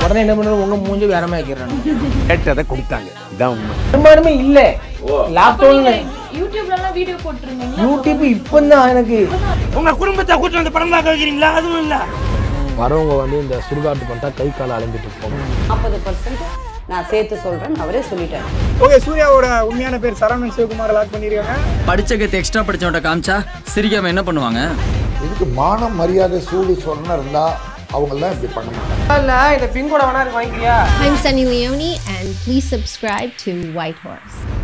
உடனே என்ன பண்ணுறோம் உங்க மூஞ்சி வேற மாதிரி ஆக்கிடுறாங்க கேட்டதை கொடுத்தாங்க இதான் உண்மை பெரும்பாலுமே இல்லை லாக்டவுன்ல யூடியூப்ல எல்லாம் வீடியோ போட்டிருந்தீங்க யூடியூப் இப்போ தான் எனக்கு உங்க குடும்பத்தை கூட்டு வந்து படம் பார்க்க வைக்கிறீங்களா அதுவும் இல்ல வரவங்க வந்து இந்த சுடுகாட்டு பண்ணிட்டா கை காலை அலைஞ்சிட்டு போவாங்க நாற்பது பர்சன்ட் நான் சேர்த்து சொல்கிறேன் அவரே சொல்லிட்டார் ஓகே சூர்யாவோட உண்மையான பேர் சரவணன் சிவகுமார் லாக் பண்ணிருக்காங்க படிச்ச கத்து எக்ஸ்ட்ரா படிச்சவன்ட்ட காமிச்சா சிரிக்காம என்ன பண்ணுவாங்க இதுக்கு மான மரியாதை சூடு சொரணம் இருந்தா அவங்கெல்லாம் இப்படி பண்ண மாட்டாங்க இல்லை இந்த பின் கூட வேணா இருக்கு வாங்கிக்கிறியா I'm Sunny Leone, and please subscribe to White Horse.